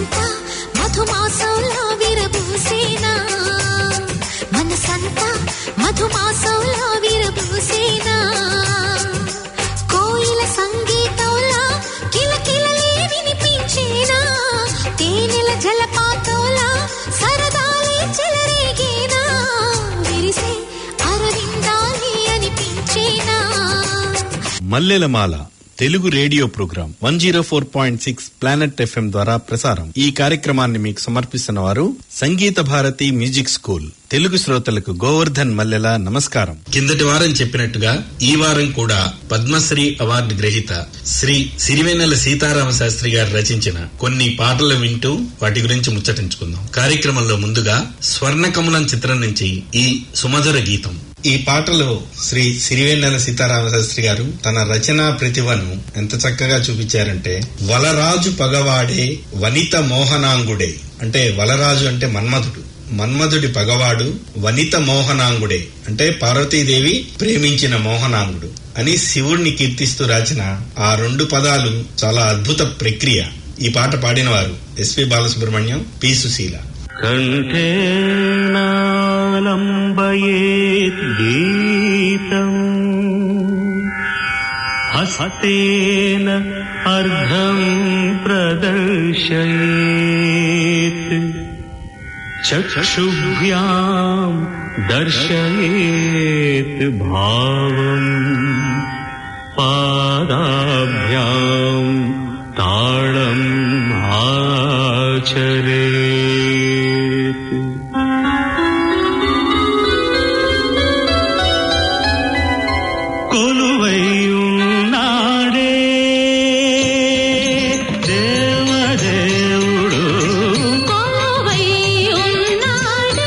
మనసంతా మధుమాసంలా విరబూసేనా మనసంతా మధుమాసంలా విరబూసేనా కోయిల సంగీతంలా కిలకిలలే వినిపించేనా తేనెల జలపాతంలా సరదాలే చెలరేగేనా విరిసే అరవిందాలే అనిపించేనా Mallelamala Telugu radio program one zero four point six planet FM ద్వారా ప్రసారం ఈ కార్యక్రమాన్ని మీకు సమర్పిస్తున్న వారు సంగీత భారతి మ్యూజిక్ స్కూల్ తెలుగు శ్రోతలకు గోవర్ధన్ మల్లెల నమస్కారం కిందటి వారం చెప్పినట్టుగా ఈ వారం కూడా పద్మశ్రీ అవార్డు గ్రహీత శ్రీ సిరివెన్నెల సీతారామ శాస్త్రి గారు రచించిన కొన్ని పాటలు వింటూ వాటి గురించి ముచ్చటించుకుందాం కార్యక్రమంలో ముందుగా స్వర్ణకమలం చిత్రం నుంచి ఈ సుమధుర గీతం ఈ పాటలో శ్రీ సిరివెన్నెల సీతారామ శాస్త్రి గారు తన రచనా ప్రతిభను ఎంత చక్కగా చూపించారంటే వలరాజు పగవాడే వనిత మోహనాంగుడే అంటే వలరాజు అంటే మన్మధుడు మన్మధుడి పగవాడు వనిత మోహనాంగుడే అంటే పార్వతీదేవి ప్రేమించిన మోహనాంగుడు అని శివుణ్ణి కీర్తిస్తూ రాసిన ఆ రెండు పదాలు చాలా అద్భుత ప్రక్రియ ఈ పాట పాడినవారు ఎస్పి బాలసుబ్రహ్మణ్యం పి సుశీల कण्ठेनालम्बयेत् गीतम् हस्तेन अर्धम् प्रदर्शयेत् चक्षुभ्याम् दर्शयेत् भावम् पादाभ्याम् ताळम् आचरेत् కొలువై ఉన్నాడే దేవదేవుడు కొలువై ఉన్నాడే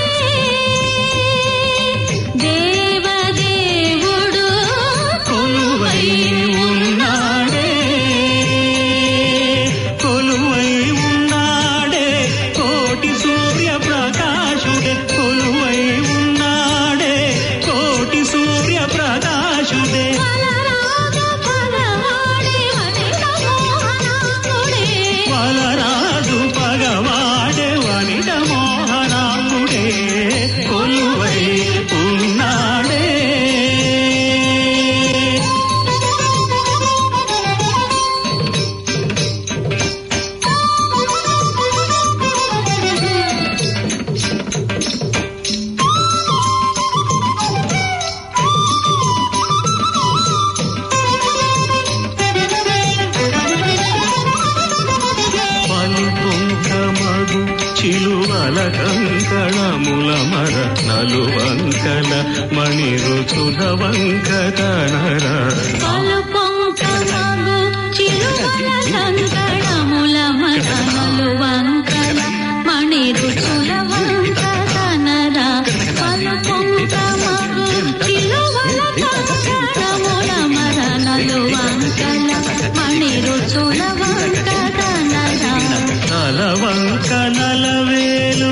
దేవదేవుడు కొలువై ఉన్నాడే కొలువై ఉన్నాడే కోటి సూర్య ప్రకాశుడే కొలువై ఉన్నాడే కోటి సూర్య ప్రకాశుడే బలరాజ భగవాడే వనిత మోహనాంగుడే వలరాజు పగవాడే వనిత మోహనాంగుడే కొలువై ఉన్నాడే పలుకుంకమగు చిలువల కంకణముల మర నలువంకల మణి రుచుల వంక కనర పలు పొంకమగు చిలువల కంకణముల మదనలు వంకల మణి రుచుల వంక కనర పలు పొంకమగు చిలువల కంకణముల మదనలు వంకల మణి రుచుల వంక కనర తల వంక నలవేలు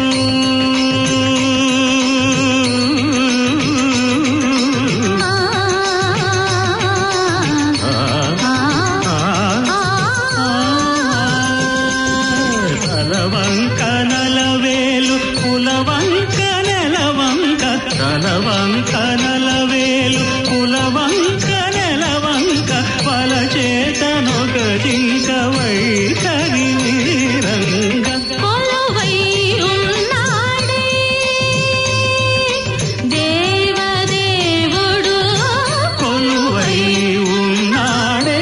తలవంక నలవేలు కులవంక నెలవంక తలవంక నలవేలు కులవంక నెలవంక పల చేతనొక జింక వైఖరి వీరంగ కొలువై ఉన్నాడే దేవదేవుడు కొలువై ఉన్నాడే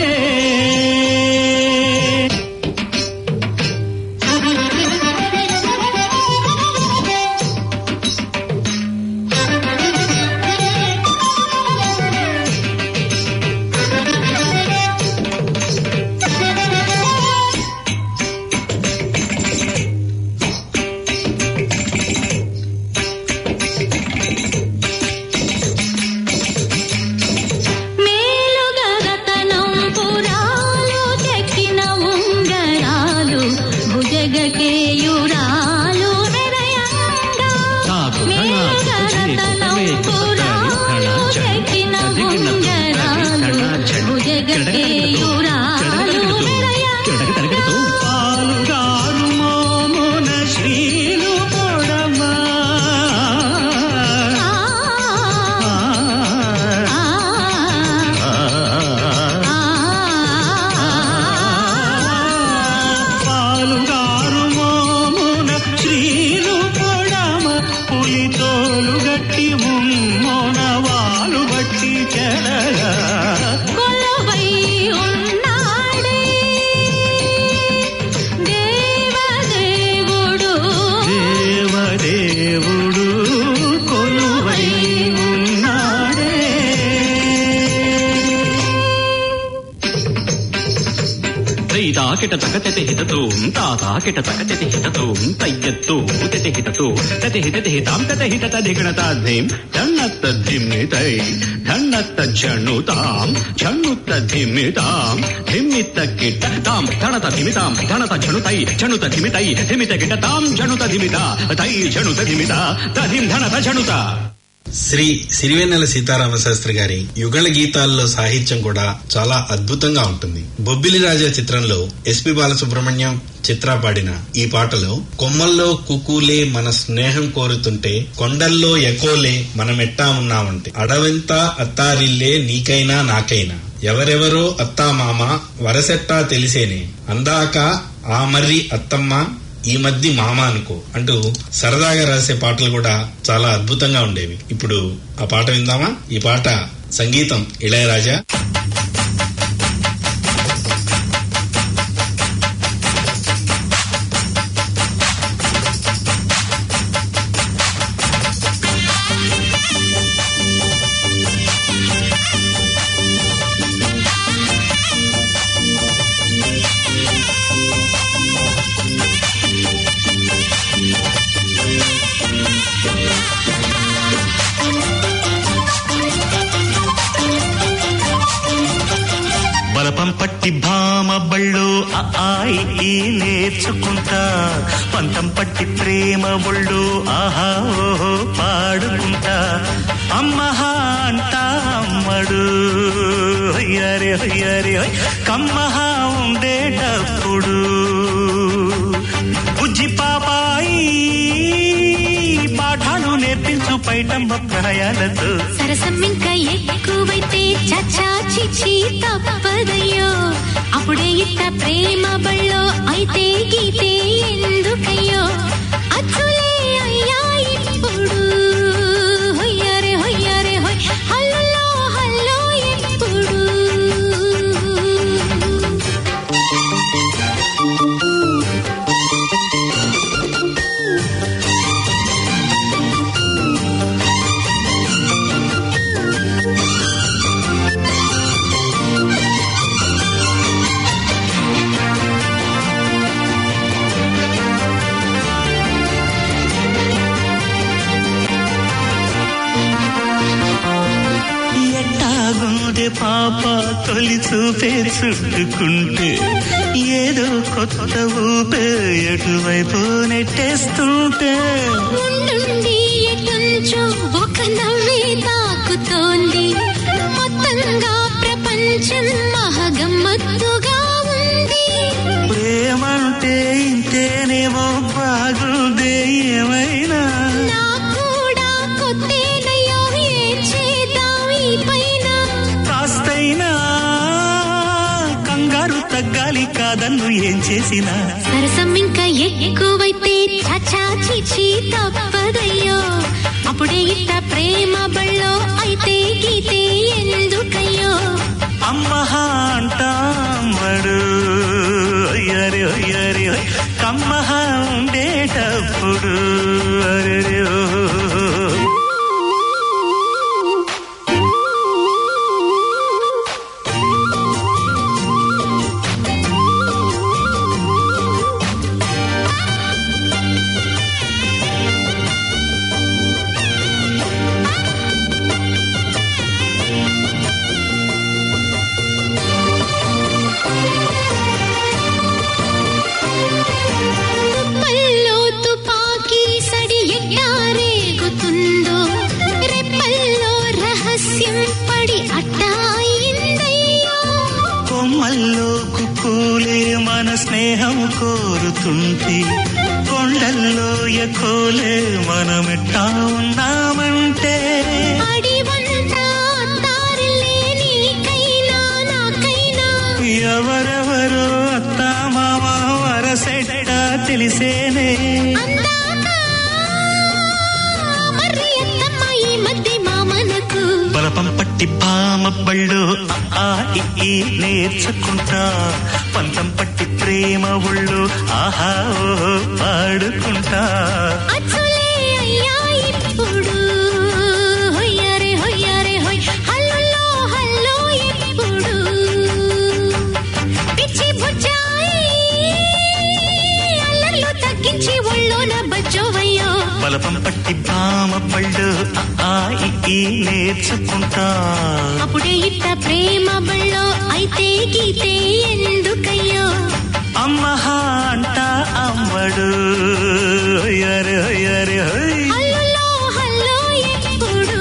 తైతాకిట తకతెతి హితతోం తాతాకిట తకతెతి హితతోం తయ్యత్తు తెతి హితతో తతి హితతి హితాం తతి హితత ధిగణతాధ్నిం ధన్నత్త ధిమ్మితై ధన్నత్త ఝణుతాం ఝణుత్త ధిమ్మితాం ధిమ్మిత్త కిట్ట తాం ధణత ధిమితాం ధణత ఝణుతై ఝణుత ధిమితై ధిమిత కిట్ట తాం ఝణుత ధిమిత తై ఝణుత ధిమిత తధిం ధణత ఝణుత శ్రీ సిరివెన్నెల సీతారామ శాస్త్రి గారి యుగళ గీతాల్లో సాహిత్యం కూడా చాలా అద్భుతంగా ఉంటుంది బొబ్బిలి రాజా చిత్రంలో ఎస్పి బాలసుబ్రహ్మణ్యం చిత్ర పాడిన ఈ పాటలో కొమ్మల్లో కుకూలే మన స్నేహం కోరుతుంటే కొండల్లో ఎకోలే మనమెట్టా ఉన్నామంటే అడవంతా అత్తారిల్లే నీకైనా నాకైనా ఎవరెవరో అత్తా మామ వరసెట్టా తెలిసేనే అందాక ఆ మర్రి అత్తమ్మ ఈ మధ్య మామ అనుకో అంటూ సరదాగా రాసే పాటలు కూడా చాలా అద్భుతంగా ఉండేవి ఇప్పుడు ఆ పాట విందామా ఈ పాట సంగీతం ఇళయరాజా బలపం పట్టి భామ బళ్ళు ఆ ఆయి ఈ నేర్చుకుంటా పంతం పట్టి ప్రేమ ఒళ్ళు ఆహా ఓహో పాడుకుంటా అమ్మహా అంటా అమ్మడు హొయ్యారే హొయ్యారే హొయ్ కమ్మహా ఉండేటప్పుడు బుజ్జి పాపాయి పాఠాలు నేర్పించు పైటమ్మ ప్రణయాలతో సరసం ఇంకా ఎక్కువైతే చచ్చా చిచి తప్పదయ్యో అప్పుడే ఇట్ట ప్రేమ బళ్ళో అయితే గీతే ఎందుకయ్యో అచ్చులే అయ్యా ఇప్పుడు హొయ్యారే హొయ్యారే హొయ్ హల్లో హల్లో ఎప్పుడు ఎట్టాగుందే పాప తొలి చూపే చుట్టుకుంటే ఏదో కొత్త ఊపే ఎటువైపు నెట్టేస్తుంటే ఉండుండి ఎటుంచో ఒక నవ్వే తాకుతోంది మొత్తంగా ప్రపంచం మహగమ్మత్తుగా ఉంది ప్రేమంటే ఇంతేనేమో బాగుందే ఏమైనా నా కూడా కొత్తేనయ్యో ఏ చేద్దాం ఈ పైన కాస్తైనా కంగారు తగ్గాలి కాదన్ను ఏం చేసినా సరసం ఇంకా ఎక్కువైతే చచా చిచి తప్పదయ్యో అప్పుడే ఇట్ట ప్రేమ బళ్ళో అయితే గీతే ఎందుకయ్యో అమ్మహా అంటామడు అయ్యరే అయ్యరే కమ్మహా ఉండేటప్పుడు అరెరే ఓ. పల్లో తుపాకీ సడి ఎట్టా రేగుతుందో రెప్పల్లో రహస్యం పడి అట్టా అయిందయ్యో కొమ్మల్లో కుక్కూలే మన స్నేహం కోరుతుంటే కొండల్లో ఎకోలే మనమిట్టా ఉన్నామంటే అడివంతా దారిలే నీకైనా నాకైనా ఎవరెవరో అత్తా మామ వరసెట్ట తెలిసేనే అందాక మరి ఎత్తమ్మ ఈ మధ్య మామనకు బలపం పట్టి భామ బళ్ళు ఆ ఈ, ఈ నేర్చుకుంటా పంతం పట్టి ప్రేమ ఒళ్ళు ఆహా ఓహో పాడుకుంటా అచ్చులే అయ్యా ఇప్పుడు హొయ్యారే హొయ్యారే హొయ్ హల్లో హల్లో ఎప్పుడు పిచ్చి బుజ్జా పళ్ళు ఆ ఈ, ఈ నేర్చుకుంటా అప్పుడే ఇట్ట ప్రేమ బళ్ళో అయితే గీతే ఎందుకయ్యో అమ్మహా అంట అమ్మడు అయ్యారే అయ్యారే హోయ్ హల్లులో హల్లో ఎప్పుడు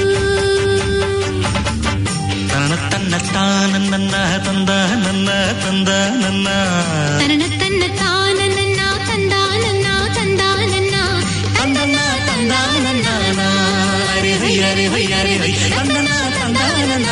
తన తన్న తానన్న తంద నన్న తంద నన్న తనన తన్న తానన్న తందానన్న తందానన్న తందన్న తందానన్న హరి హరి హరి హరి హరి హరి తందన తందన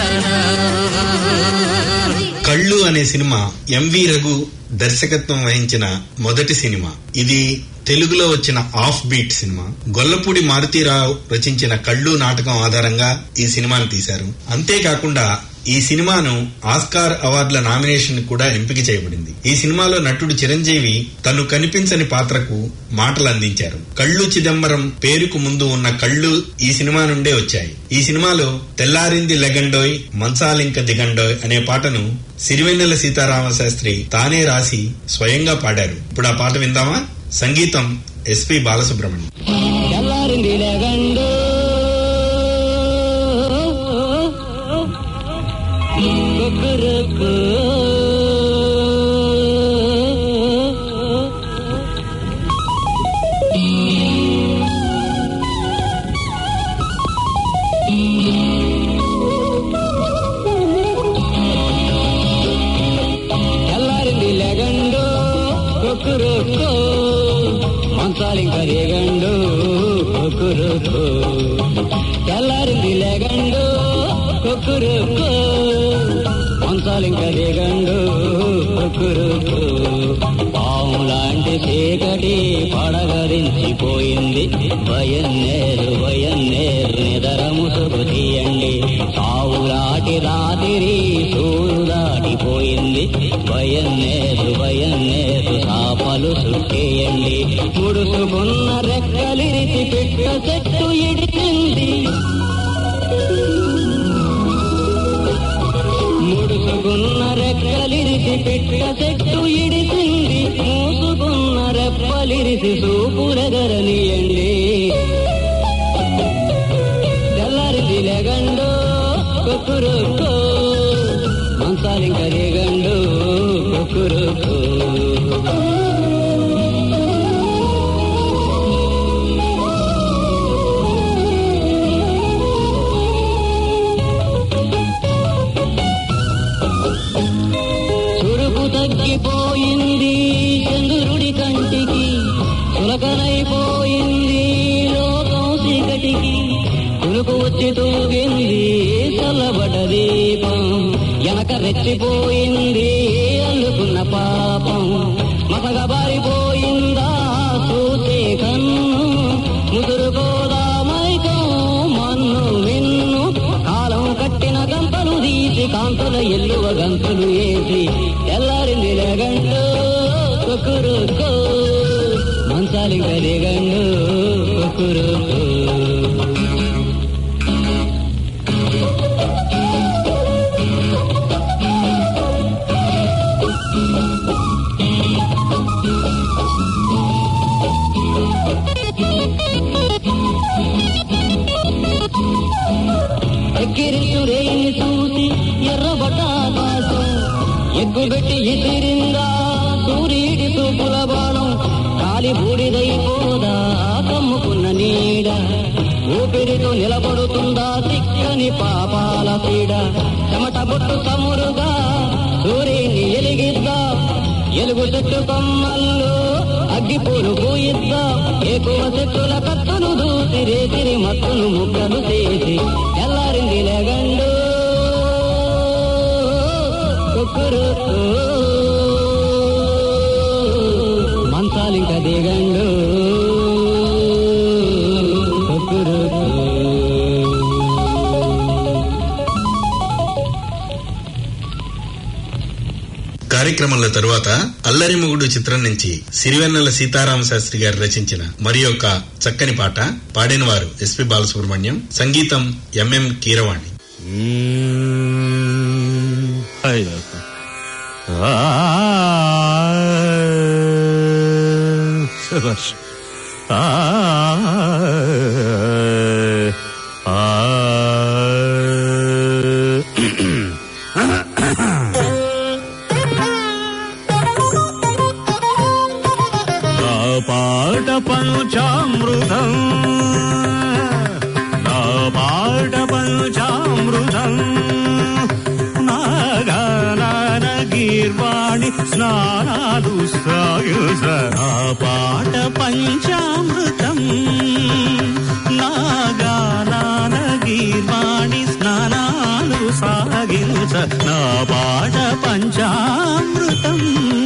కళ్ళు అనే సినిమా ఎంవి రఘు దర్శకత్వం వహించిన మొదటి సినిమా ఇది తెలుగులో వచ్చిన ఆఫ్ బీట్ సినిమా గొల్లపూడి మారుతీరావు రచించిన కళ్ళు నాటకం ఆధారంగా ఈ సినిమాను తీశారు అంతేకాకుండా ఈ సినిమాను ఆస్కార్ అవార్డుల నామినేషన్ కూడా ఎంపిక చేయబడింది ఈ సినిమాలో నటుడు చిరంజీవి తను కనిపించని పాత్రకు మాటలు అందించారు కళ్ళు చిదంబరం పేరుకు ముందు ఉన్న కళ్ళు ఈ సినిమా నుండే వచ్చాయి ఈ సినిమాలో తెల్లారింది లెగండోయ్ మంచాలింక దిగండోయ్ అనే పాటను సిరివెన్నెల సీతారామ శాస్త్రి తానే రాసి స్వయంగా పాడారు ఇప్పుడు ఆ పాట విందామా సంగీతం ఎస్పి బాలసుబ్రహ్మణ్యం తెల్లారింది లేగండు కుక్కురుకు. తెల్లారింది లేగండు కుక్కురుకు మంచాలింక రేగండు కుక్కురుకు తెల్లారింది లేగండు కుక్కురుకు మంచాలింక రేగండు కుక్కురుకు పాము లాంటి చీకటి పడగరించిపోయింది భయన్నేరు భయన్నేరు నిదర ముసుగు తీయండి సావులాటి రాతిరి సూరు దాటిపోయింది భయన్నేరు భయన్నేరు సాపలు సుట్టేయండి ముడుసుకున్న రెక్కలిరిచి పెట్ట చెట్టు ఇడిచింది ముడుసుకున్న రెక్కలిరిసి పెట్ట చెట్టు ఇడిసింది మూసుకున్న రెప్పలిరిసి సూపులెగరనియండి తెల్లారిది లెగండు కుక్కురుకు మంచాలింక రేగండు కుక్కురుకు చురుకు తగ్గిపోయింది చంద్రుడి కంటికి చులకనైపోయింది లోకం చీకటికి కులుకు వచ్చి తూగింది చల్లబడ్డ దీపం వెనక రెచ్చిపోయింది అల్లుకున్న పాపం మసగబారిపోయిందా చూసే కన్ను ముదురుకోదామైకం మన్ను మిన్ను కాలం కట్టిన గంపలు తీసి కాంతుల ఎల్లువ గంతులు వేసి తెల్లారింది లేగండు కుక్కురుకు మంచాలింక లేగండు కుక్కురుకు ఎక్కిరిసురేని చూసి ఎర్రబడ్డ ఆకాశం ఎగ్గుబెట్టి ఎదిరిందా సూర్యుడి చూపుల బాణం కాలి బూడిదైపోదా కమ్ముకున్న నీడ ఊపిరితో నిలబడుతుందా సిక్కని పాపాల పీడ చెమట బొట్టు సమురుగా సూర్యుని ఎలిగిద్దా ఎలుగు చెట్టు కొమ్మల్లో అగ్గిపూలు పూయిద్దా ఎక్కువ చెట్టుల కత్తులు దూసి రేతిరి మత్తులు ముక్కలు చేసి ఎల్లారింది లేగండు కుక్కురుకు మంచాలింక దిగండు కుక్కురుకు కార్యక్రమంలో తరువాత అల్లరి మొగుడు చిత్రం నుంచి సిరివెన్నెల సీతారామ శాస్త్రి గారు రచించిన మరి ఒక చక్కని పాట పాడిన వారు ఎస్పి బాలసుబ్రహ్మణ్యం సంగీతం ఎంఎం కీరవాణి అయ్యో శభాష్ పంచామృతం నా పాట పంచామృతం నాగాన గీర్వాణి స్నానాలు సాయుస నా పాట పంచామృతం నాగాన గీర్వాణి స్నానాలు సాగించ నా పాట పంచామృతం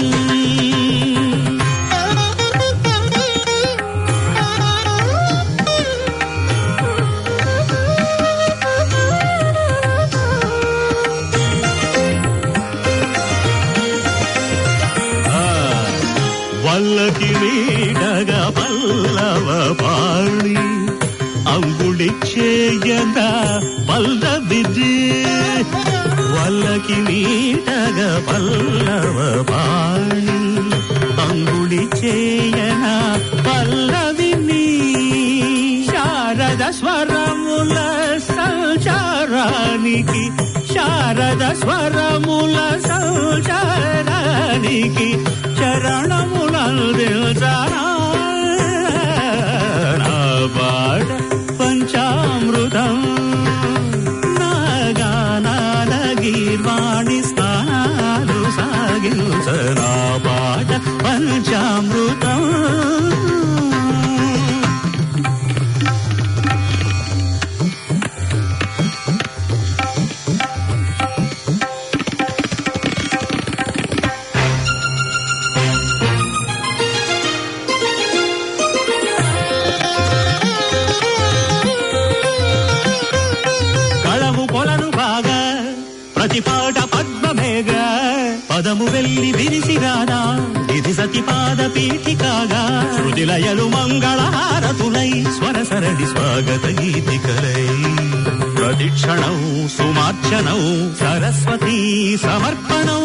వల్లకి నీడగా పల్లవ పాళి అంగుడి చేయన పల్ల బిజి వల్లకి నీడగా పల్లవ పాళి అంగుడి చేయన పల్లవిని శారద స్వరముల సంచారానికి శారద స్వరముల సంచారానికి చరణములందిల్చరా నా పాట పంచామృతం నాగానాల గీర్వాణి స్నానాలు సాగించ నా పాట పంచామృతం కళము కొలను బాగా ప్రతి పాట పద్మమేఘ పదము వెళ్ళి విరిసి రాదా ఇది సతిపాద పీఠికాగా శృతిలయలు మంగళహారతులై స్వర సరడి స్వాగత గీతికలై ప్రతిక్షణం సుమార్చనం సరస్వతీ సమర్పణం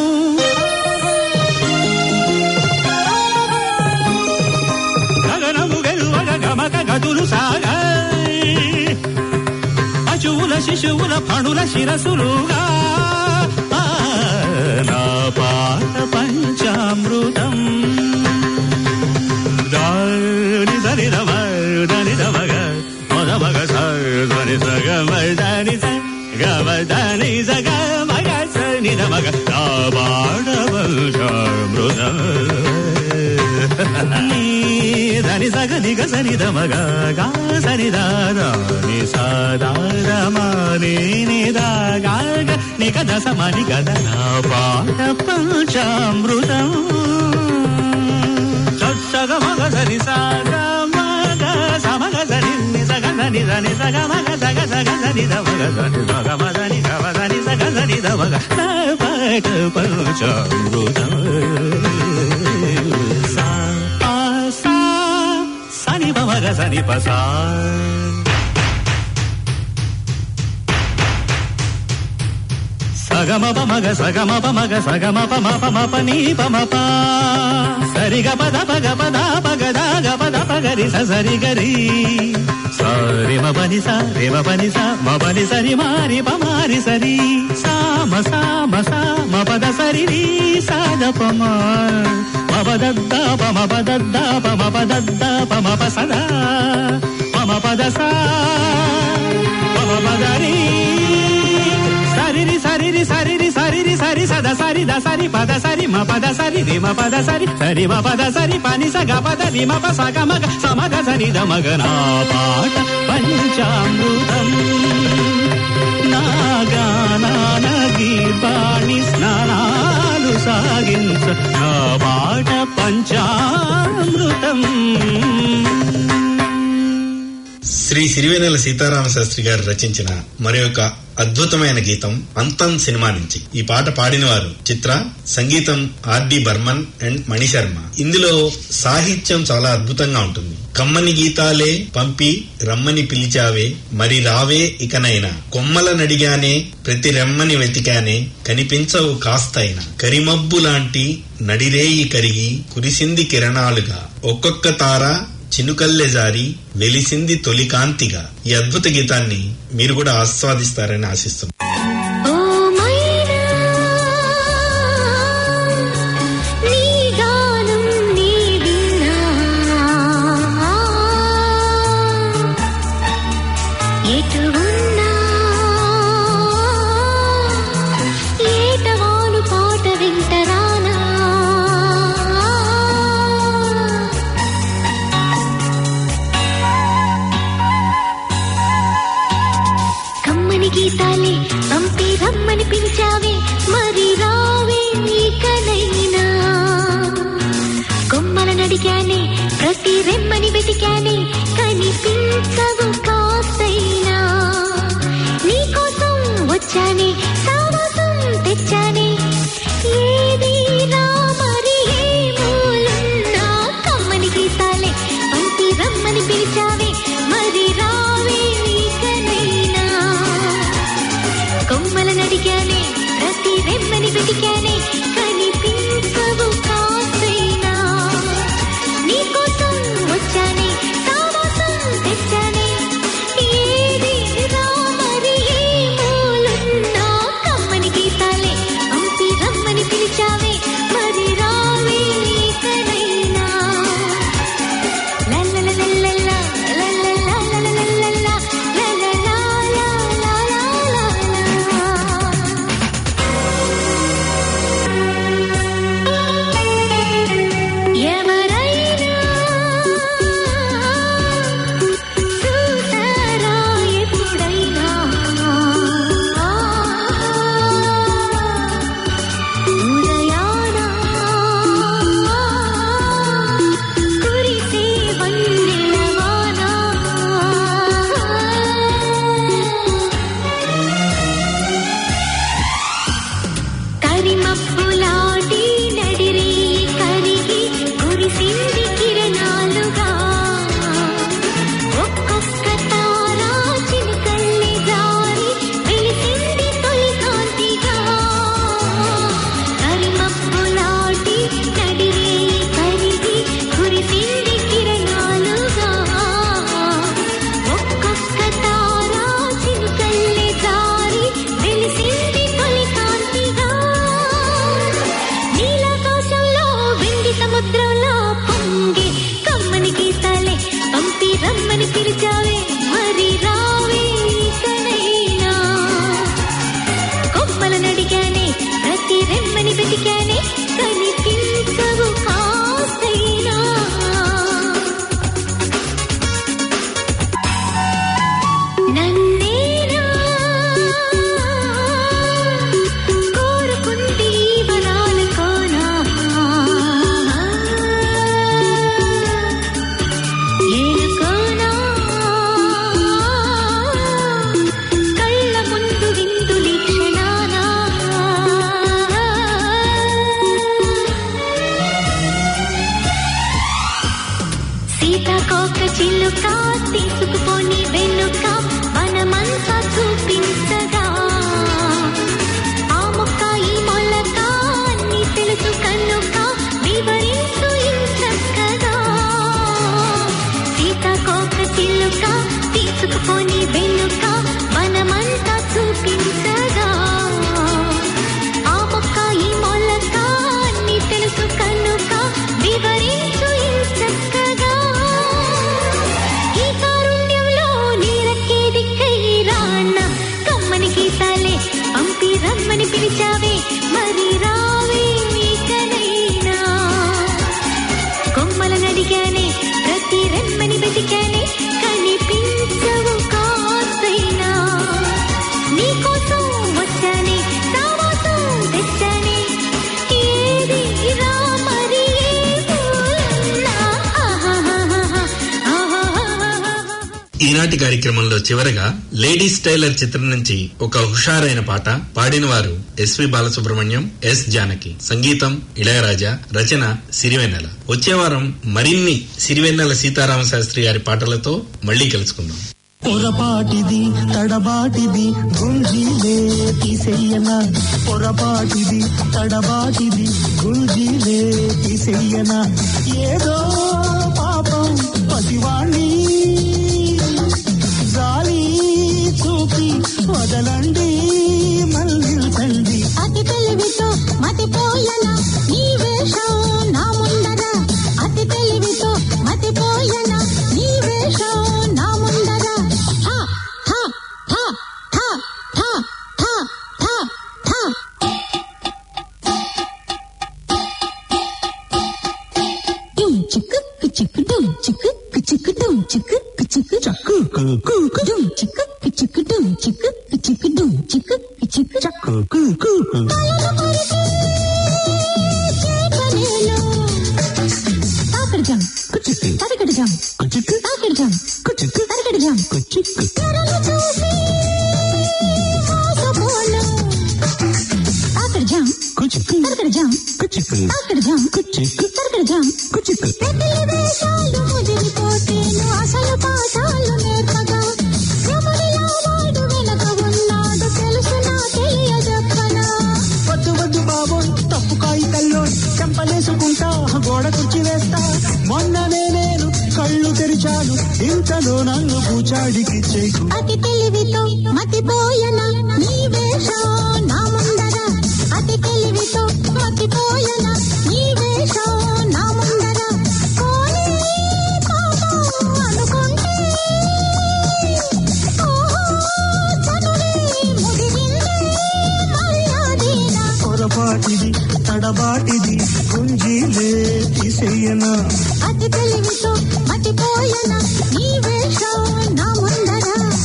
గగనము వెలువగ గమక గదులు సాగా పశువుల శిశువుల ఫణుల శిరసులుగా ఆ, నా పాట పంచామృతం దాని దని రమ దని రమగ మద మగ సని సగ మదని స గమ దని సగ మగ సని రమగ నా పాట పంచామృతం నీ దని సగ నిగ సని దమగ గా సని దాదా ని సదారమా నీ ని దా గా గ ని గ దస మని గద నా పాట పంచామృతం సగ మగ సరి సగ మగ సమగ సరి ని సగ సని సని సగ మగ సగ సగ సని ద మగ సని సగ మదని గవ సని సగ సని ద మగ నా పాట పంచామృతం సా పా సా సని ప మగ సని ప సా సగమ పమగ సగమ పమగ సగమ పమ పమ పని పమ ప సరిగ పద పగ పద పగ దాగ పద పగరి స సరి గరి సరి మ పని స రి మ పని స మ పని సరి మారి పమారి సరి సా మ సా మ సా మ పద సరి రి సాద పమ మ పదద్ద పమ పదద్ద పమ పదద్ద పమ ప సదా పమ పద సా పమ పదరి సరిరి సరిరి సరిరి సరిరి సరి సద సరి ద సరి పద సరి మ పద సరి రి మ పద సరి సరి మ పద సరి పని స గ పద రి మ ప స గ మగ సమగ సరి ద మగ నా పాట పంచామృతం నాగాన గీర్వాణి స్నానాలు సాగించ నా పాట పంచామృతం శ్రీ సిరివెన్నెల సీతారామ శాస్త్రి గారు రచించిన మరి ఒక అద్భుతమైన గీతం అంతం సినిమా నుంచి ఈ పాట పాడిన వారు చిత్ర సంగీతం ఆర్డి బర్మన్ అండ్ మణిశర్మ ఇందులో సాహిత్యం చాలా అద్భుతంగా ఉంటుంది కమ్మని గీతాలే పంపి రమ్మని పిలిచావే మరి రావే ఇకనైనా కొమ్మల నడిగానే ప్రతి రెమ్మని వెతికానే కనిపించవు కాస్తైనా కరిమబ్బు లాంటి నడిరేయి కరిగి కురిసింది కిరణాలుగా ఒక్కొక్క తార చినుకల్లె జారి వెలిసింది తొలి కాంతిగా ఈ అద్భుత గీతాన్ని మీరు కూడా ఆస్వాదిస్తారని ఆశిస్తున్నాను ఓ మైనా నీ గానం నీ విన్నా వచ్చానే సావాసం తెచ్చానే ఏది రామరి ఏ మూలున్నా కమ్మని గీతాలే పంపి రమ్మని పిలిచావే మరి రావే ఇకనైనా కొమ్మల నడిగానే ప్రతి రెమ్మని వెతికానే కనిపించవు కాసైనా నీకోసం వచ్చానే సావాసం తెచ్చానే ఏది రామరి ఏ మూలున్నా కమ్మని గీతాలే పంపి రమ్మని పిలిచావే మరి రావే ఇకనైనా లల్లలలలలా, లల్లలాలలలలా, లలలాలలాలా. ఎవరైనా చూసారా ఎప్పుడైనా ఉదయాన కురిసే వన్నెలవాన కరిమప్పులాటి నడిరే కరిగి కురిసింది కిరణాలుగా ఒక్కొక్క తారా చినుకల్లి జారి వెలిసింది తొలి కాంతిగా కరిమప్పులాటి నడిరే కరిగి కురిసింది కిరణాలుగా ఒక్కొక్క తారా చినుకల్లి జారి వెలిసింది తొలి కాంతిగా నీలాకాశంలో వెండి సముద్రంలో పొంగి కమ్మని గీతాలే పంపి రమ్మని పిలిచావే మరి రావే ఇకనైనా కొమ్మల నడిగానే ప్రతి రెమ్మని వెతికానే కనిపించవు కాస్తైనా నన్నేనా కోరుకుంది వరాలు కోనా ఏలుకోనా కళ్ళ ముందు విందులి క్షణానా సీతాకోక చిలుక తీసుకుపోని వెనుక వనమంతా చూపించగా ఆ మొక్క ఈ మొలక అన్ని తెలుసు కనుక వివరించు ఇంచక్కగా సీతాకోక చిలుక తీసుకుపోని వెనుక వనమంతా చూపించగా ఆ మొక్క ఈ మొలక అన్ని తెలుసు కనుక వివరించు ఇంచక్కగా ఈ కారుణ్యంలో నీరక్కే దిక్కై రాన్న కమ్మని గీతాలే పంపి రమ్మని పిలిచావే మరి రావే ఇకనైనా కొమ్మల నడిగానే ప్రతి రెమ్మని వెతికానే కనిపించవు కాస్తైనా నీకోసం వచ్చానే సావాసం తెచ్చానే ఏది రామరి ఏ మూలన్నా ఆహాహాహా, ఆహాహాహా. ఈనాటి కార్యక్రమంలో చివరగా లేడీస్ టైలర్ చిత్రం నుంచి ఒక హుషారైన పాట పాడిన వారు ఎస్వి బాలసుబ్రహ్మణ్యం ఎస్ జానకి సంగీతం ఇళయరాజా రచన సిరివెన్నెల వచ్చే వారం మరిన్ని సిరివెన్నెల సీతారామ శాస్త్రి గారి పాటలతో మళ్ళీ కలుసుకుందాం పొరపాటిది తడబాటిది గుంజీలే తీసెయ్యన పొరపాటిది తడబాటిది గుంజీలే తీసెయ్యన ఏదో పాపం పసివాణ్ణి జాలి చూపి వదలండి మళ్ళీ అతి తెలివితో మతిపోయన నీ వేషం నా ముందర అతి తెలివితో మతిపోయన నీ వేషం నా ముందర హ, హ, హ, హ, హ, హ, హ, హ. డుమ్ చిక్కు చిక్కు డుమ్ చిక్కు చిక్కు డుమ్ చిక్కు చిక్కు చక్కు డుమ్ చిక్కు చిక్కు డుమ్ చిక్కు చిక్కు డుమ్ చిక్కు చిక్కు తాకడజం తరకడజం తాకడజం తరకడజం తెరలు చూసి మోసపోను అక్కడ జామ్ ఇక్కడ జామ్ పెద్దల వేషాలు ముదిరిపోతేను అసలు పాఠాలు నేర్పగా ఎవరిలా వాడు వెనక ఉన్నాడు తెలుసు నా తెలియజెప్పనా వద్దు వద్దు బాబోయ్ తప్పు కాగితల్లో చెంపలేసుకుంటా గోడ కుర్చీ వేస్తా మొన్ననే నేను కళ్ళు తెరిచాను ఇంతలో నన్ను పూచాడికి చేయకు అతి తెలివితో మతిపోయన నీ వేషం నా ముందర అతి తెలివితో మతిపోయన నీ వేషం నా ముందర కోలే పాపం అనుకుంటే ఓహో చనువే ముదిరిందే మర్యాదేనా పొరపాటిది తడబాటిది గుంజీలే తీసేయనా అతి తెలివితో మతిపోయన నీ వేషం నా ముందర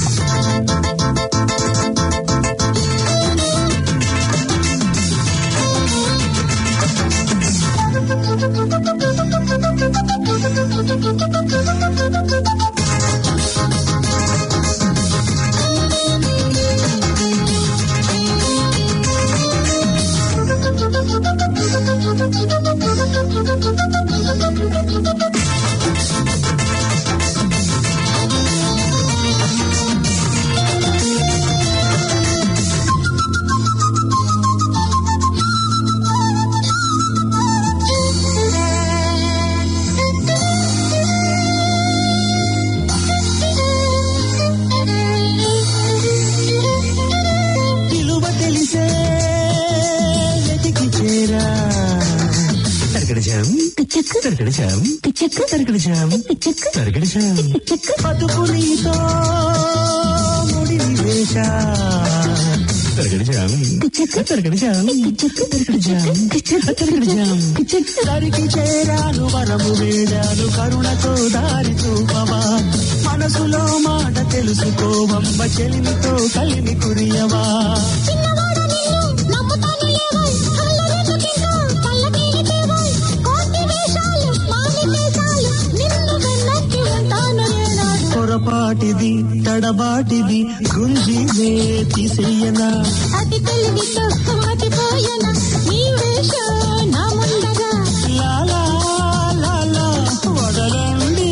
విలువ తెలిసే వెతికి చేరా తరగడిచాం పిచ్చక్ తరగడిచాం పిచ్చక్ తరగడిచాం పిచ్చక్ తరగడిచాం పిచ్చక్ బతుకు నీతో ముడిని వేశా తరగడిచాం పిచ్చక్ తరగడిచాం పిచ్చక్ తరగడిచాం పిచ్చక్ తరగడిచాం పిచ్చక్ దరికి చేరాను వరము వేడాను కరుణతో దారి చూపవా మనసులో మాట తెలుసుకోవమ్మ చెలిమితో కలిమి కురియవా చిన్నవాడ నిన్ను నమ్ముతాను లేవోయ్ అల్లరెందుకింకా పల్లకీని తేవోయ్ కోటి వేషాలు మానితే చాలు నిన్ను వెన్నక్కి ఉంటాను నేనాడు పొరపాటిది తడబాటిది గుంజిలే తీసేయనా అతి తెలివితో మతిపోయన నీ వేషం నా ముందర లాలా లాలా వదలండి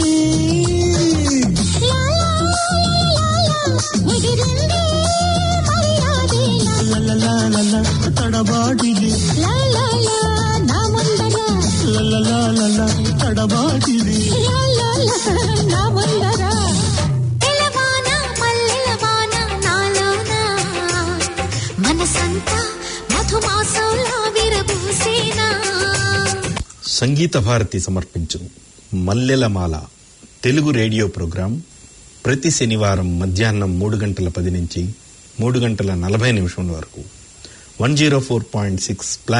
లాలా లాలా ముదిరింది మర్యాదేనా లలలాలల తడబాటిది లాలా నా ముందర లలలాలల తడబాటిది లాలా నా ముందర తెలవాన మల్లెలవాన నాలోన మనసంతా మధుమాసంలా విరబూసేనా సంగీత భారతి సమర్పించు మల్లెలమాల తెలుగు రేడియో ప్రోగ్రాం ప్రతి శనివారం మధ్యాహ్నం మూడు గంటల పది నుంచి మూడు గంటల నలభై నిమిషం వరకు one zero four point six